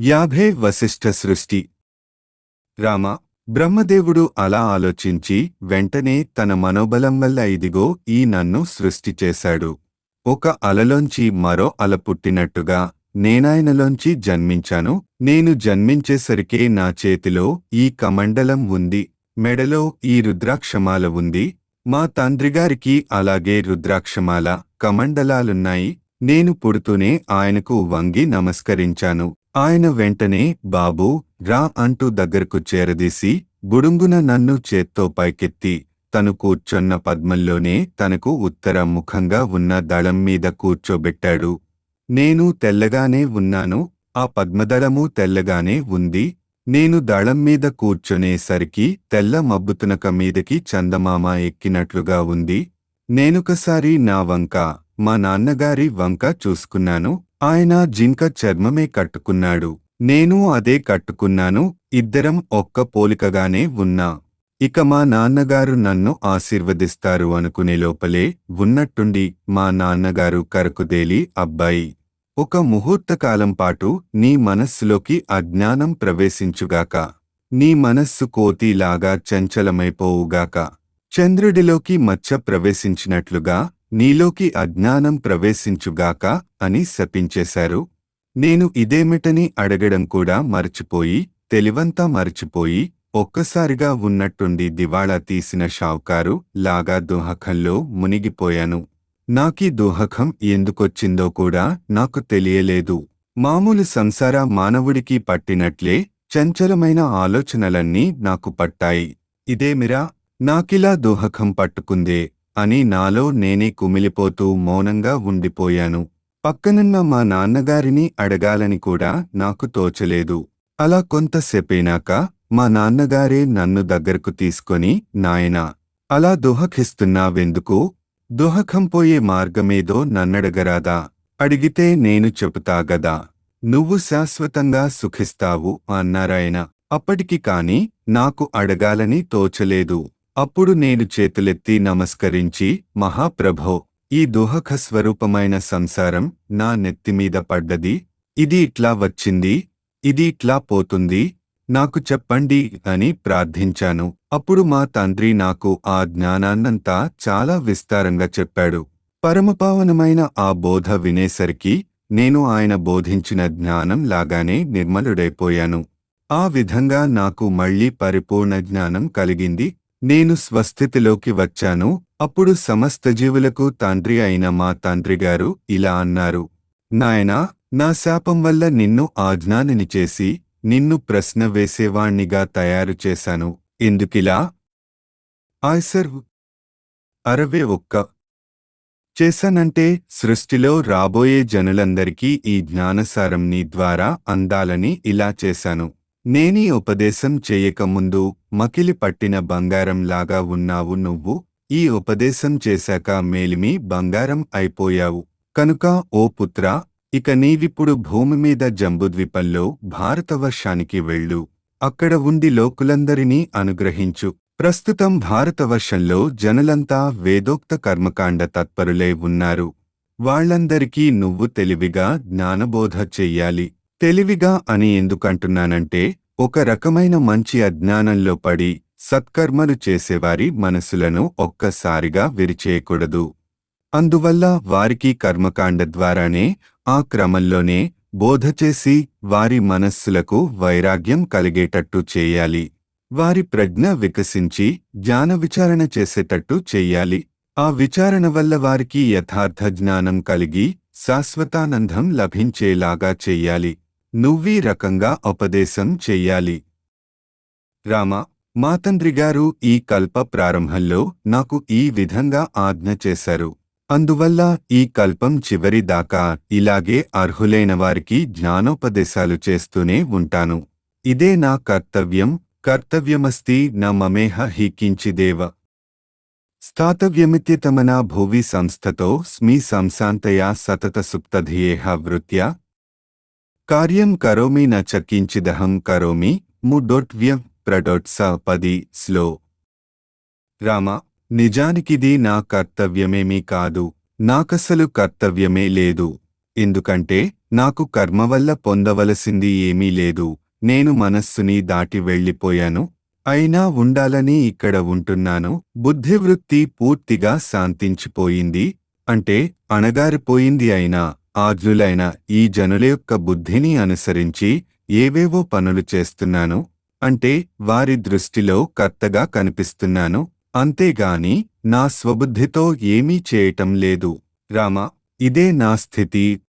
యాభై వశిష్ఠ సృష్టి రామ బ్రహ్మదేవుడు అలా ఆలోచించి వెంటనే తన మనోబలం వల్ల ఇదిగో ఈ నన్ను సృష్టి చేశాడు ఒక అలలోంచి మరో అల పుట్టినట్టుగా నేనాయనలోంచి జన్మించాను నేను జన్మించేసరికే నా చేతిలో ఈ కమండలం ఉంది మెడలో ఈ రుద్రాక్షమాల ఉంది మా తండ్రిగారికి అలాగే రుద్రాక్షమాల కమండలాలున్నాయి నేను పుడుతూనే ఆయనకు వంగి నమస్కరించాను ఆయన వెంటనే బాబూ రా అంటూ దగ్గరకు చేరదీసి బుడుంగున నన్ను చేత్తో పైకెత్తి తను కూర్చొన్న పద్మంలోనే తనకు ఉత్తర ముఖంగా ఉన్న దళం మీద కూర్చోబెట్టాడు నేను తెల్లగానే ఉన్నాను ఆ పద్మదళము తెల్లగానే ఉంది నేను దళం మీద కూర్చొనేసరికి తెల్ల మబ్బుతునక మీదకి చందమామ ఎక్కినట్లుగా ఉంది నేనొకసారి నా వంక మా నాన్నగారి వంక చూసుకున్నాను ఆయన జింక చర్మమే కట్టుకున్నాడు నేను అదే కట్టుకున్నాను ఇద్దరం ఒక్క పోలికగానే ఉన్నా ఇక మా నాన్నగారు నన్ను ఆశీర్వదిస్తారు అనుకునే లోపలే ఉన్నట్టుండి మా నాన్నగారు కరకుదేలి అబ్బాయి ఒక ముహూర్తకాలం పాటు నీ మనస్సులోకి అజ్ఞానం ప్రవేశించుగాక నీ మనస్సు కోతిలాగా చంచలమైపోవుగాక చంద్రుడిలోకి మచ్చ ప్రవేశించినట్లుగా నీలోకి అజ్ఞానం ప్రవేశించుగాక అని శపించేశారు నేను ఇదేమిటని అడగడం కూడా మరచిపోయి తెలివంతా మరచిపోయి ఒక్కసారిగా ఉన్నట్టుండి దివాళా తీసిన షావుకారు లాగా దుహకంలో మునిగిపోయాను నాకీ దుహకం ఎందుకొచ్చిందో కూడా నాకు తెలియలేదు మామూలు సంసార మానవుడికి పట్టినట్లే చంచలమైన ఆలోచనలన్నీ నాకు పట్టాయి ఇదేమిరా నాకిలా దుహకం పట్టుకుందే అని నాలో నేనే కుమిలిపోతూ మౌనంగా ఉండిపోయాను పక్కనున్న మా నాన్నగారిని అడగాలని కూడా నాకు తోచలేదు అలా కొంతసేపైనాక మా నాన్నగారే నన్ను దగ్గరకు తీసుకొని నాయనా అలా దుహకిస్తున్నావెందుకు దుహకం పోయే మార్గమేదో నన్నడగరాదా అడిగితే నేను చెబుతాగదా నువ్వు శాశ్వతంగా సుఖిస్తావు అన్నారాయన అప్పటికి కాని నాకు అడగాలని తోచలేదు అప్పుడు నేను చేతులెత్తి నమస్కరించి మహాప్రభో ఈ దుహక స్వరూపమైన సంసారం నా నెత్తిమీద పడ్డది ఇది ఇట్లా వచ్చింది ఇది ఇట్లా పోతుంది నాకు చెప్పండి అని ప్రార్థించాను అప్పుడు మా తండ్రి నాకు ఆ జ్ఞానాన్నంతా చాలా విస్తారంగా చెప్పాడు పరమపావనమైన ఆ బోధ వినేసరికి నేను ఆయన బోధించిన జ్ఞానం లాగానే నిర్మలుడైపోయాను ఆ విధంగా నాకు మళ్ళీ పరిపూర్ణ జ్ఞానం కలిగింది నేను స్వస్థితిలోకి వచ్చాను అప్పుడు సమస్త జీవులకు తండ్రి అయిన మా తండ్రిగారు ఇలా అన్నారు నాయనా నా శాపం వల్ల నిన్ను ఆజ్ఞానిని చేసి నిన్ను ప్రశ్న వేసేవాణ్ణిగా తయారు చేశాను ఎందుకిలా ఆయ్సర్ అరవే ఒక్క చేశానంటే సృష్టిలో రాబోయే జనులందరికీ ఈ జ్ఞానసారం నీ ద్వారా అందాలని ఇలా చేశాను నేనీ ఉపదేశం చేయకముందు మకిలి పట్టిన బంగారంలాగా ఉన్నావు నువ్వు ఈ ఉపదేశం చేశాక మేలిమి బంగారం అయిపోయావు కనుక ఓ పుత్రా ఇక నీవిప్పుడు భూమి మీద జంబుద్వీపంలో భారతవర్షానికి వెళ్ళు అక్కడ ఉండి లోకులందరినీ అనుగ్రహించు ప్రస్తుతం భారతవర్షంలో జనులంతా వేదోక్త కర్మకాండ తత్పరులై ఉన్నారు వాళ్లందరికీ నువ్వు తెలివిగా జ్ఞానబోధ చెయ్యాలి తెలివిగా అని ఎందుకంటున్నానంటే ఒక రకమైన మంచి అజ్ఞానంలో పడి సత్కర్మలు చేసేవారి మనసులను ఒక్కసారిగా విరిచేయకూడదు అందువల్ల వారికి కర్మకాండ ద్వారానే ఆ క్రమంలోనే బోధ చేసి వారి మనస్సులకు వైరాగ్యం కలిగేటట్టు చేయాలి వారి ప్రజ్ఞ వికసించి జ్ఞాన విచారణ చేసేటట్టు చెయ్యాలి ఆ విచారణ వల్ల వారికి యథార్థ జ్ఞానం కలిగి శాశ్వతానందం లభించేలాగా చెయ్యాలి నువ్వీ రకంగా ఉపదేశం చెయ్యాలి రామ మా తండ్రిగారు ఈ కల్ప ప్రారంభంలో నాకు ఈ విధంగా ఆజ్ఞ చేశారు అందువల్ల ఈ కల్పం చివరి దాకా ఇలాగే అర్హులైన వారికి జ్ఞానోపదేశాలు చేస్తూనే ఉంటాను ఇదే నా కర్తవ్యం కర్తవ్యమస్తి న మమేహ హి కించిదేవ స్థాతవ్యమిత్యతమనా భువి సంస్థతో స్మి సంశాంతయా సతత సుప్తధియేహ వృత్యా కార్యం కరోమి న చ కించిదహం కరోమి ముడొట్వ్య ప్రడొట్స పది స్లో రామ నిజానికిది నా కర్తవ్యమేమీ కాదు నాకసలు కర్తవ్యమే లేదు ఎందుకంటే నాకు కర్మ వల్ల పొందవలసింది ఏమీ లేదు నేను మనస్సుని దాటి వెళ్ళిపోయాను అయినా ఉండాలని ఇక్కడ ఉంటున్నాను బుద్ధివృత్తి పూర్తిగా శాంతించిపోయింది అంటే అణగారిపోయింది అయినా ఆర్జులైన ఈ జనుల యొక్క బుద్ధిని అనుసరించి ఏవేవో పనులు చేస్తున్నాను అంటే వారి దృష్టిలో కర్తగా కనిపిస్తున్నాను అంతేగాని నా స్వబుద్ధితో ఏమీ చేయటం లేదు రామ ఇదే నా స్థితి